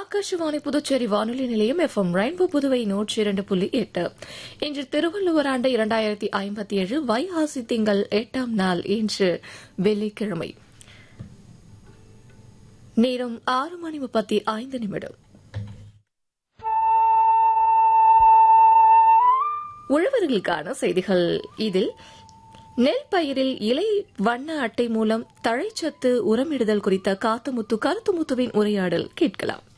ஆகாஷவாணி புதுச்சேரி வானொலி நிலையம் F M rainbow Puduvai நூற்றி இரண்டு புள்ளி எட்டு இன்று திருவள்ளுவர் ஆண்டு இரண்டாயிரத்தி ஐம்பத்தி ஏழு வைகாசி திங்கள் எட்டாம் நாள் இன்று வெள்ளிக்கிழமை நேரம் ஆறு மணி முப்பத்தி ஐந்து நிமிடம் உழவர்களுக்கான செய்திகள் இதில் நெல் பயிரில் இலை வண்ண அட்டை மூலம் தழைச்சத்து உரமிடுதல் குறித்த காத்துமுத்து கருத்துமுத்துவின் உரையாடல் கேட்கலாம்